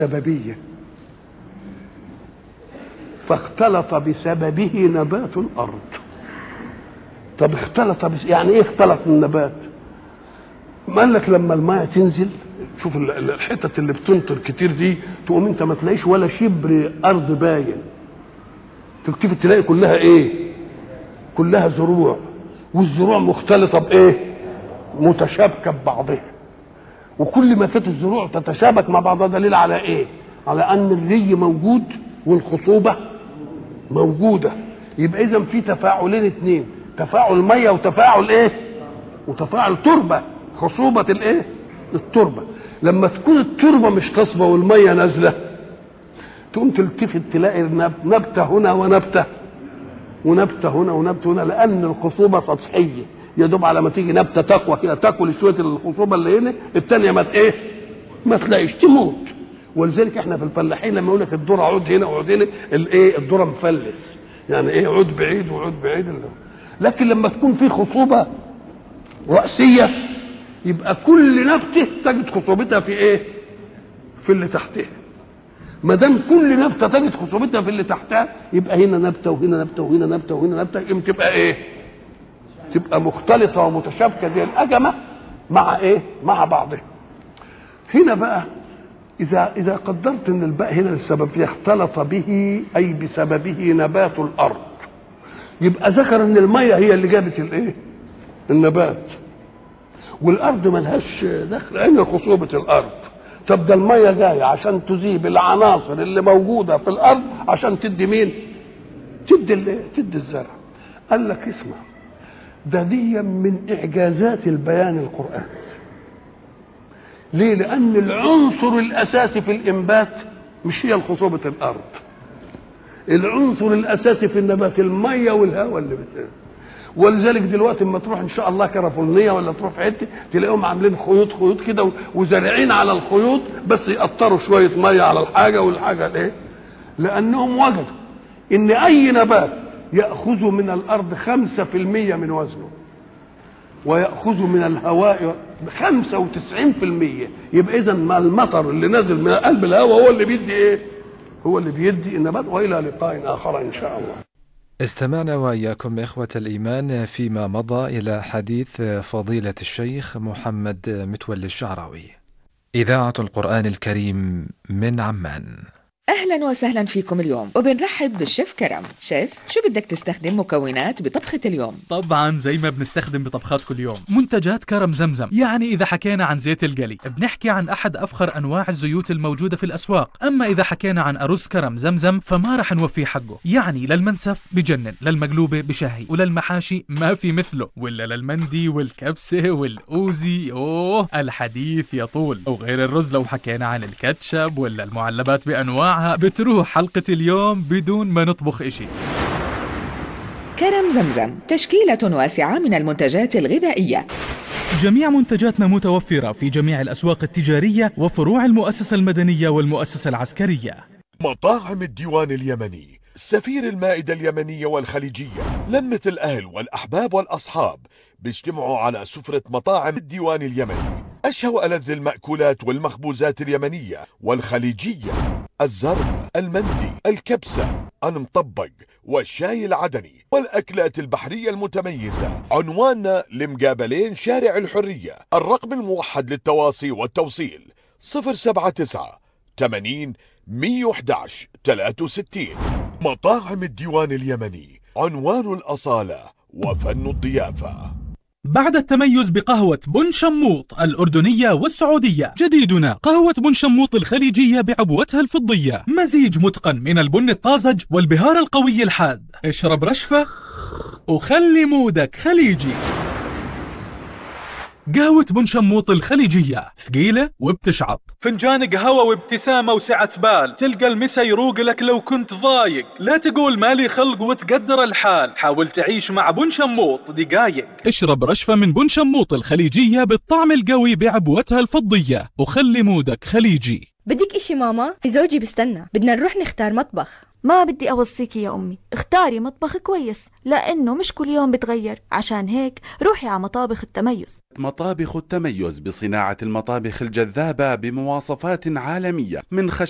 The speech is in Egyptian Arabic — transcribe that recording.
سببية فاختلط بسببه نبات الأرض طب اختلط بس يعني ايه اختلط النبات ما قال لك لما الماء تنزل شوف ال- ال- الحتت اللي بتمطر كتير دي تقوم انت ما تلاقيش ولا شبر ارض باين تكتفي تلاقي كلها ايه كلها زروع والزروع مختلطه بايه متشابكه ببعضها وكل ما كانت الزروع تتشابك مع بعضها دليل على ايه على ان الري موجود والخصوبه موجوده يبقى اذا في تفاعلين اثنين تفاعل ميه وتفاعل ايه وتفاعل تربه خصوبه الايه التربه لما تكون التربه مش خصبه والميه نازله تقوم تلتفت تلاقي نب- نبته هنا ونبته ونبته هنا ونبته هنا لان الخصوبه سطحيه يا دوب على ما تيجي نبته تقوى كده تاكل شويه الخصوبه اللي هنا الثانيه ما ت- ايه ما تلاقيش تموت ولذلك احنا في الفلاحين لما يقول لك الذره عود هنا وعود هنا الايه الذره مفلس يعني ايه عود بعيد وعود بعيد اللي. لكن لما تكون في خصوبه راسيه يبقى كل نبته تجد خصوبتها في ايه في اللي تحتها ما دام كل نبته تجد خصوبتها في اللي تحتها يبقى هنا نبته وهنا نبته وهنا نبته وهنا نبته يبقى تبقى ايه؟ تبقى مختلطه ومتشابكه زي الاجمه مع ايه؟ مع بعضها. هنا بقى اذا اذا قدرت ان الباء هنا السبب اختلط به اي بسببه نبات الارض يبقى ذكر ان الميه هي اللي جابت الايه؟ النبات والارض ملهاش دخل عين خصوبه الارض طب ده الميه جايه عشان تذيب العناصر اللي موجوده في الارض عشان تدي مين تدي ال- تدي الزرع قال لك اسمع ده دي من اعجازات البيان القراني ليه لان العنصر الاساسي في الانبات مش هي خصوبه الارض العنصر الاساسي في النبات الميه والهواء اللي بت... ولذلك دلوقتي اما تروح ان شاء الله كرفولنيه ولا تروح في حته تلاقيهم عاملين خيوط خيوط كده و- وزارعين على الخيوط بس يقطروا شويه ميه على الحاجه والحاجه الايه؟ لانهم وجدوا ان اي نبات ياخذ من الارض 5% من وزنه ويأخذ من الهواء 95% يبقى إذا ما المطر اللي نازل من قلب الهواء هو اللي بيدي إيه؟ هو اللي بيدي النبات وإلى لقاء آخر إن شاء الله. استمعنا وإياكم إخوة الإيمان فيما مضى إلى حديث فضيلة الشيخ محمد متولي الشعراوي إذاعة القرآن الكريم من عمان اهلا وسهلا فيكم اليوم وبنرحب بالشيف كرم شيف شو بدك تستخدم مكونات بطبخة اليوم طبعا زي ما بنستخدم بطبخات كل يوم منتجات كرم زمزم يعني إذا حكينا عن زيت القلي بنحكي عن أحد أفخر أنواع الزيوت الموجودة في الأسواق أما إذا حكينا عن أرز كرم زمزم فما رح نوفيه حقه يعني للمنسف بجنن للمقلوبة بشهي وللمحاشي ما في مثله ولا للمندي والكبسة والأوزي أوه الحديث يطول وغير الرز لو حكينا عن الكاتشب ولا المعلبات بأنواعها بتروح حلقة اليوم بدون ما نطبخ إشي كرم زمزم تشكيلة واسعة من المنتجات الغذائية جميع منتجاتنا متوفرة في جميع الأسواق التجارية وفروع المؤسسة المدنية والمؤسسة العسكرية مطاعم الديوان اليمني سفير المائدة اليمنية والخليجية لمة الأهل والأحباب والأصحاب بيجتمعوا على سفرة مطاعم الديوان اليمني أشهى وألذ المأكولات والمخبوزات اليمنية والخليجية الزرب المندي الكبسة المطبق والشاي العدني والأكلات البحرية المتميزة عنواننا لمقابلين شارع الحرية الرقم الموحد للتواصي والتوصيل 079 80 111 63 مطاعم الديوان اليمني عنوان الأصالة وفن الضيافة بعد التميز بقهوة بن شموط الأردنية والسعودية جديدنا قهوة بن شموط الخليجية بعبوتها الفضية مزيج متقن من البن الطازج والبهار القوي الحاد اشرب رشفة وخلي مودك خليجي قهوة بن شموط الخليجية ثقيلة وبتشعط فنجان قهوة وابتسامة وسعة بال تلقى المسا يروق لك لو كنت ضايق لا تقول مالي خلق وتقدر الحال حاول تعيش مع بن شموط دقايق اشرب رشفة من بن شموط الخليجية بالطعم القوي بعبوتها الفضية وخلي مودك خليجي بدك اشي ماما زوجي بستنى بدنا نروح نختار مطبخ ما بدي أوصيكي يا أمي اختاري مطبخ كويس لأنه مش كل يوم بتغير عشان هيك روحي على مطابخ التميز مطابخ التميز بصناعة المطابخ الجذابة بمواصفات عالمية من خشب